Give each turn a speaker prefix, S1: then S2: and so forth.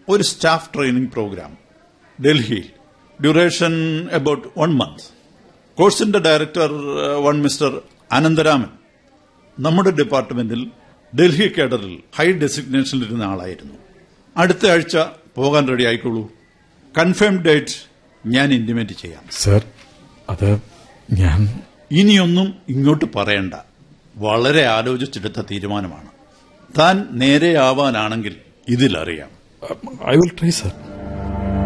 S1: ഒരു staff training programme ഡൽഹിയിൽ duration about one month കോഴ്സിന്റെ ഡയറക്ടർ വൺ മിസ്റ്റർ അനന്തരാമൻ നമ്മുടെ ഡിപ്പാർട്ട്മെന്റിൽ ഡൽഹി കേഡറിൽ ഹൈ ഡെസിഗ്നേഷനിലിരുന്ന ആളായിരുന്നു അടുത്ത ആഴ്ച പോകാൻ റെഡി ആയിക്കോളൂ കൺഫേം ഡേറ്റ് ഞാൻ ഇന്റിമേറ്റ് ചെയ്യാം
S2: സർ അത് ഞാൻ
S1: ഇനിയൊന്നും ഇങ്ങോട്ട് പറയണ്ട വളരെ ആലോചിച്ചെടുത്ത തീരുമാനമാണ് താൻ നേരെയാവാനാണെങ്കിൽ ഇതിലറിയാം
S2: ഐ വിൽ ട്രൈ സർ